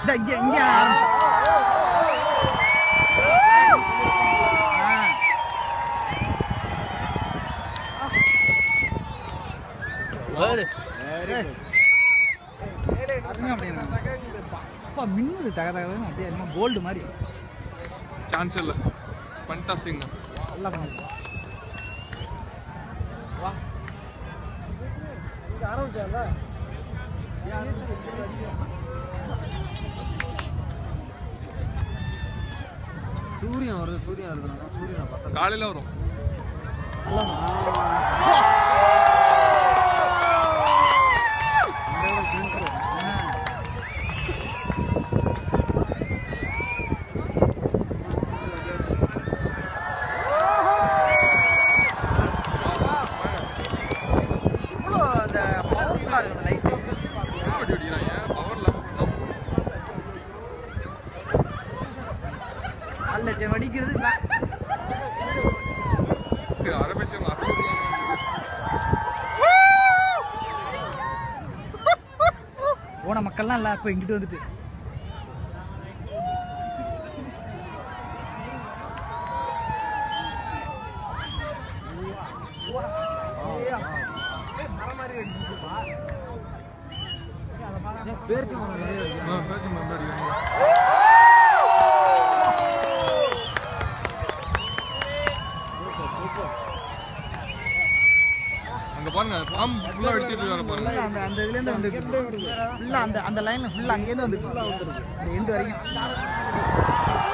இந்த இங்க இங்க ஆரம்பிச்சு. ஆ. அருமையா அப்படின்னா. அப்பா மின்னுது தக தகன்னு அப்படியே என்னமோ கோல்டு மாதிரி சான்ஸ் இல்லை ஃபண்டாஸ்டிங் நல்லா பண்ணுது வா சூரியன் வருது சூரியன் வருது சூரியனை பார்த்தா காலையில் வரும் இவ்வளோ அந்த பவர்ஃபுல்லாக இருக்குது லைட்டு எப்படி அடிக்கிறாங்க பவரில் நாலு லட்சம் வடிக்கிறது நான் அரபிச்சம் அரபிச்சம் போன மக்கள்லாம் இல்லை இப்போ இங்கிட்டு வந்துட்டு பேர்ச்சி மரம் வெளியே வருது. பேச்சு மாதிரி அடிக்கிறாங்க அங்க பாருங்க பாம் ஃபுல்லாக அடிச்சிட்டு இருக்காங்க பாருங்க ஃபுல்லாக அந்த அந்த இதுலேருந்து வந்துட்டு ஃபுல்லாக அந்த அந்த லைனில் ஃபுல்லாக அங்கேருந்து வந்துட்டு வந்துருக்கு இந்த எண்டு வரைக்கும்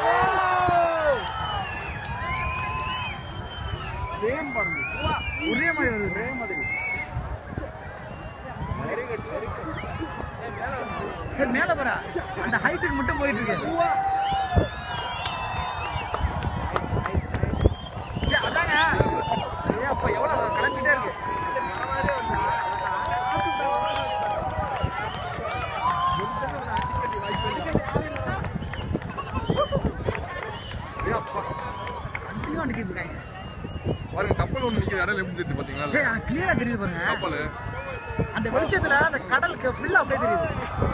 சேம் பாருங்க ஒரே மாதிரி வருது ஒரே மாதிரி மேலே போறா அந்த ஹைட்டுக்கு மட்டும் போயிட்டு இருக்கு ஏய், அதாங்க ஏ அப்ப எவ்வளவு கிளம்பிட்டே இருக்கு ஏய், அப்பா கண்டினியூ அடிச்சிட்டு இருக்காங்க பாருங்க கப்பல் ஒன்று நிற்கிற இடம் எப்படி தெரியுது பார்த்தீங்களா ஏய் கிளியரா தெரியுது பாருங்க கப்பல் அந்த வெளிச்சத்துல அந்த கடலுக்கு ஃபுல்லா அப்படியே தெரியுது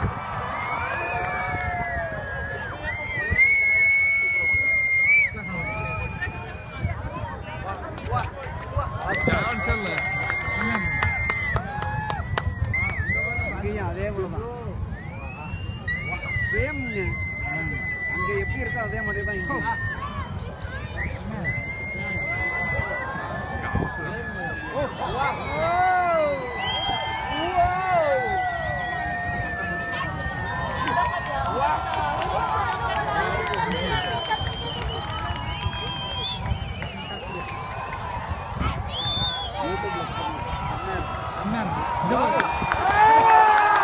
சான்ஸ் இல்லை அங்கேயும் அதே போல தான் சேம் அங்க எப்படி இருக்கோ அதே மாதிரி தான் இங்கே செம்மையா இருக்கு. இது பாரு.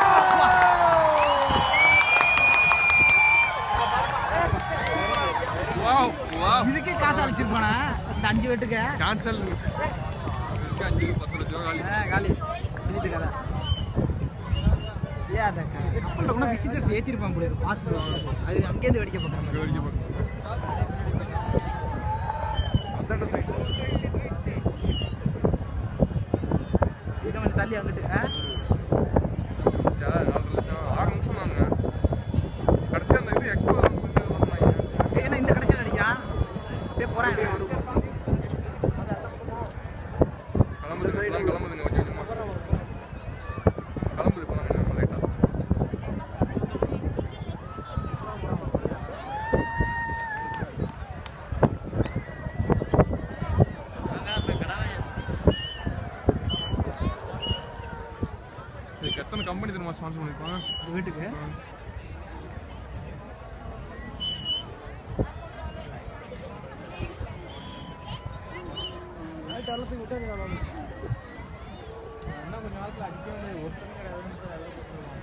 வாவ் வாவ் இதுக்கே காசு அழைச்சிருப்பானா இந்த அஞ்சு வெட்டுக்க கேன்சல் இருக்கு அஞ்சு பத்து லட்ச ரூபா காலி ஆ, காலி விசிட்டு கதை ஏன் அந்த க- கப்பல்ல கூட விசிட்டர்ஸ் ஏற்றிருப்பான் போல பாஸ்போர்ட் அது அங்கேருந்து வெடிக்க பார்க்குற இங்க மாதிரி வெடிக்க போகுது. அந்தாண்ட சைடு இதை கொஞ்சம் தள்ளி அங்கிட்டு ஆ? சா, நாலரை லட்சம் ஆறு நிமிஷம் தாங்க கடைசி அந்த இது எக்ஸ்போ பண்ணாங்க ஏய், என்ன இந்த கடைசியில் அடிக்கிறான் அப்படியே போகிறேன் கிளம்புது இப்பலாம் கிளம்புதுங்க கொஞ்சம் கொஞ்சமா கிளம்புது இப்பலாம் கொஞ்சம் லைட்டா இதுக்கு எத்தனை கம்பெனி தெரியுமா ஸ்பான்சர் பண்ணிருப்பாங்க இந்த வீட்டுக்கு இன்னும் கொஞ்ச நேரத்தில் அடிக்க வேண்டிய ஒருத்தரும் கிடையாதுன்னு சொல்லி அதெல்லாம் போட்டுருவாங்க.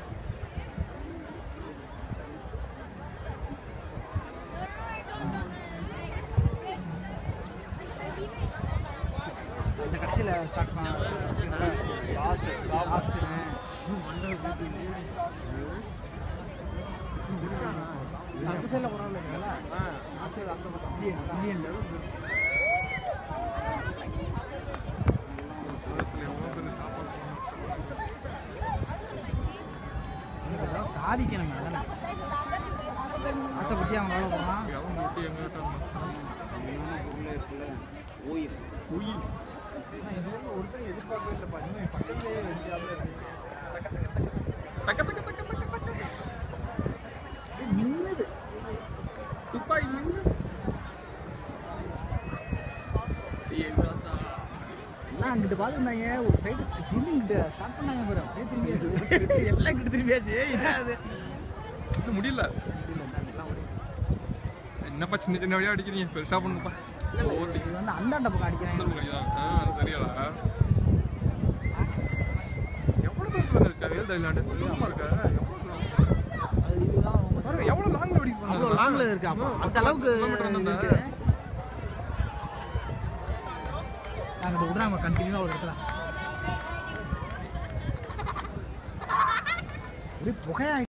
இந்த கடைசியில் ஸ்டார்ட் பண்ண லாஸ்ட் லாஸ்ட் அந்த சைடில் போனாலும் இல்லைங்களா அந்த சைடு அந்த பக்கம் இந்தியன் இந்தியன் எவ்வளோ பெரிய சாப்பாடு சாதிக்கணும் அதானே ஆசைப்பட்டு அவன் வேலை போகிறான் எவன் விட்டு எங்க கிட்ட இருந்தான்? கம்மியான பொருளே இருக்குல்ல ஓஎஸ் ஒருத்தர் எதிர்பார்க்கவே இல்லைப்பா இன்னும் பக்கத்துலேயே டக்கு டக்கு டக்கு டக்கு டக்கு. மின்னுது துப்பாக்கி நின்னு. ஏய், இதான்டா. எல்லாம் அங்கிட்டு பார்த்துருந்தாங்க ஒரு சைடு திரும்பி இங்கிட்டு ஸ்டார்ட் பண்ணாங்க பாரு அப்படியே திரும்பி எல்லாம் இங்கிட்டு திரும்பியாச்சு என்ன அது இன்னும் முடியல என்னப்பா சின்ன சின்ன வழியா அடிக்கிறீங்க பெருசா பண்ணுங்கப்பா ஓட்டி இது வந்து அந்தாண்ட பக்கம் அடிக்கிறாங்க ஆ அது தெரியல எவ்வளவு தூரத்துல இருக்கா வேல் தைலாண்டு தூரமா இருக்கா எவ்வளவு தூரம்? அது இதுதான் ரொம்ப- பாருங்க எவ்வளவு லாங்ல வெடி அவ்வளோ லாங்கில் இருக்கு அப்போ அந்த அளவுக்கு இருக்கு நாங்கள் விடுறாங்க கண்டினியூவாக ஒரு இடத்துல அப்படியே புகையா